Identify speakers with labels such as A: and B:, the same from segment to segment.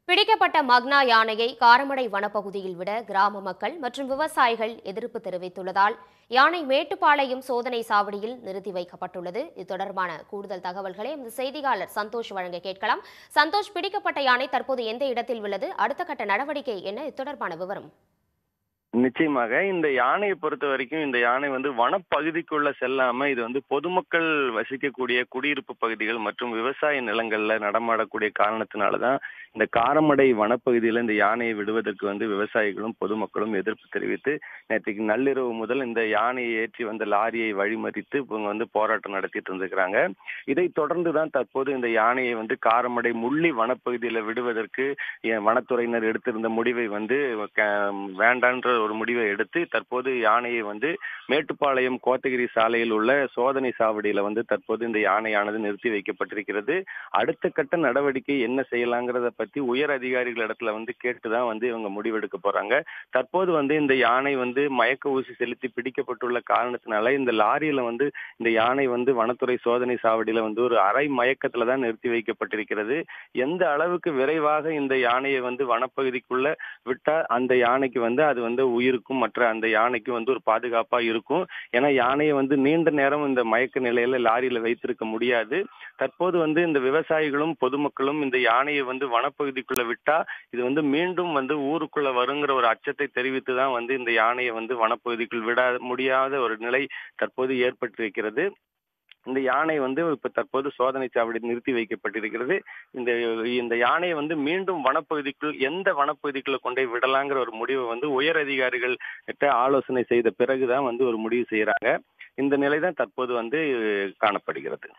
A: பிடிக்கப்பட்ட மக்னா யானையை காரமடை வனப்பகுதியில் விட கிராம மக்கள் மற்றும் விவசாயிகள் எதிர்ப்பு தெரிவித்துள்ளதால் யானை மேட்டுப்பாளையம் சோதனை சாவடியில் நிறுத்தி வைக்கப்பட்டுள்ளது இது தொடர்பான கூடுதல் தகவல்களை எமது செய்தியாளர் சந்தோஷ் வழங்க கேட்கலாம் சந்தோஷ் பிடிக்கப்பட்ட யானை தற்போது எந்த இடத்தில் உள்ளது அடுத்த கட்ட நடவடிக்கை என்ன இது தொடர்பான விவரம்
B: நிச்சயமாக இந்த யானையை பொறுத்த வரைக்கும் இந்த யானை வந்து வனப்பகுதிக்குள்ள செல்லாம இது வந்து பொதுமக்கள் வசிக்கக்கூடிய குடியிருப்பு பகுதிகள் மற்றும் விவசாய நிலங்கள்ல நடமாடக்கூடிய காரணத்தினாலதான் இந்த காரமடை வனப்பகுதியில இந்த யானையை விடுவதற்கு வந்து விவசாயிகளும் பொதுமக்களும் எதிர்ப்பு தெரிவித்து நேற்றுக்கு நள்ளிரவு முதல் இந்த யானையை ஏற்றி வந்த லாரியை வழிமறித்து இவங்க வந்து போராட்டம் நடத்திட்டு இருந்திருக்கிறாங்க இதை தொடர்ந்து தான் தற்போது இந்த யானையை வந்து காரமடை முள்ளி வனப்பகுதியில விடுவதற்கு எ- வனத்துறையினர் எடுத்திருந்த முடிவை வந்து க- வேண்டான்ற ஒரு முடிவை எடுத்து தற்போது யானையை வந்து மேட்டுப்பாளையம் கோத்தகிரி சாலையில் உள்ள சோதனை சாவடியில வந்து தற்போது இந்த யானையானது நிறுத்தி வைக்கப்பட்டிருக்கிறது அடுத்த கட்ட நடவடிக்கை என்ன செய்யலாங்கிறத பத்தி உயர் அதிகாரிகள் இடத்துல வந்து கேட்டுதான் வந்து இவங்க முடிவெடுக்க போறாங்க தற்போது வந்து இந்த யானை வந்து மயக்க ஊசி செலுத்தி பிடிக்கப்பட்டுள்ள காரணத்தினால இந்த லாரியில வந்து இந்த யானை வந்து வனத்துறை சோதனை சாவடியில வந்து ஒரு அரை மயக்கத்துல தான் நிறுத்தி வைக்கப்பட்டிருக்கிறது எந்த அளவுக்கு விரைவாக இந்த யானையை வந்து வனப்பகுதிக்குள்ள விட்டா அந்த யானைக்கு வந்து அது வந்து உயிருக்கும் மற்ற அந்த யானைக்கு வந்து ஒரு பாதுகாப்பா இருக்கும் ஏன்னா யானையை வந்து நீண்ட நேரம் இந்த மயக்க நிலையில லாரியில வைத்திருக்க முடியாது தற்போது வந்து இந்த விவசாயிகளும் பொதுமக்களும் இந்த யானையை வந்து வனப்பகுதிக்குள்ள விட்டா இது வந்து மீண்டும் வந்து ஊருக்குள்ள வருங்கிற ஒரு அச்சத்தை தெரிவித்து தான் வந்து இந்த யானையை வந்து வனப்பகுதிக்குள் விட முடியாத ஒரு நிலை தற்போது ஏற்பட்டிருக்கிறது இந்த யானை வந்து இப்ப தற்போது சோதனை சாவடி நிறுத்தி வைக்கப்பட்டிருக்கிறது இந்த இந்த யானையை வந்து மீண்டும் வனப்பகுதிக்குள் எந்த வனப்பகுதிக்குள்ள கொண்டு போய் விடலாங்கிற ஒரு முடிவை வந்து உயர் அதிகாரிகள் கிட்ட ஆலோசனை செய்த பிறகுதான் வந்து ஒரு முடிவு செய்யறாங்க இந்த நிலை தான் தற்போது வந்து காணப்படுகிறது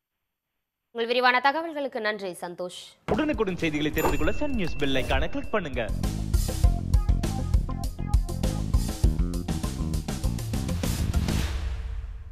A: உங்கள் விரிவான தகவல்களுக்கு நன்றி சந்தோஷ்
C: உடனுக்குடன் செய்திகளை தெரிந்து கொள்ள சன் நியூஸ் பெல் ஐகானை கிளிக் பண்ணுங்க